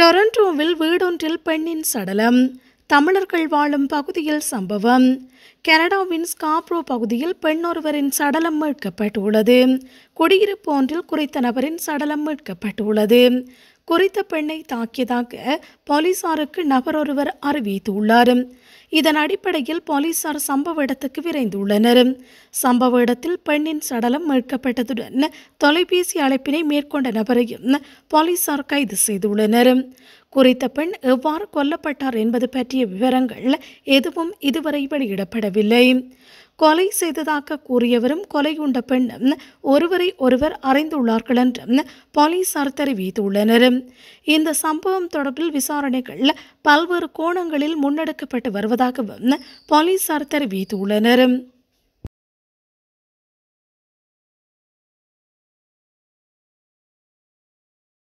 டொரண்டோவில் வீடொன்றில் பெண்ணின் சடலம் தமிழர்கள் வாழும் பகுதியில் சம்பவம் கனடாவின் ஸ்காப்ரோ பகுதியில் பெண் ஒருவரின் சடலம் மீட்கப்பட்டுள்ளது குடியிருப்பு ஒன்றில் குறித்த நபரின் சடலம் மீட்கப்பட்டுள்ளது குறித்த பெண்ணை தாக்கியதாக போலீசாருக்கு நபர் ஒருவர் அறிவித்துள்ளார் இதன் அடிப்படையில் போலீசார் சம்பவ இடத்துக்கு விரைந்துள்ளனர் சம்பவ இடத்தில் பெண்ணின் சடலம் மீட்கப்பட்டதுடன் தொலைபேசி அழைப்பினை மேற்கொண்ட நபரையும் போலீசார் கைது செய்துள்ளனர் குறித்த பெண் எவ்வாறு கொல்லப்பட்டார் என்பது பற்றிய விவரங்கள் எதுவும் இதுவரை வெளியிடப்படவில்லை கொலை செய்ததாக கூறியவரும் கொலையுண்ட பெண்ணும் ஒருவரை ஒருவர் அறிந்துள்ளார்கள் என்றும் போலீசார் தெரிவித்துள்ளனர் இந்த சம்பவம் தொடர்பில் விசாரணைகள் பல்வேறு கோணங்களில் முன்னெடுக்கப்பட்டு வருவதாகவும் போலீசார் தெரிவித்துள்ளனர்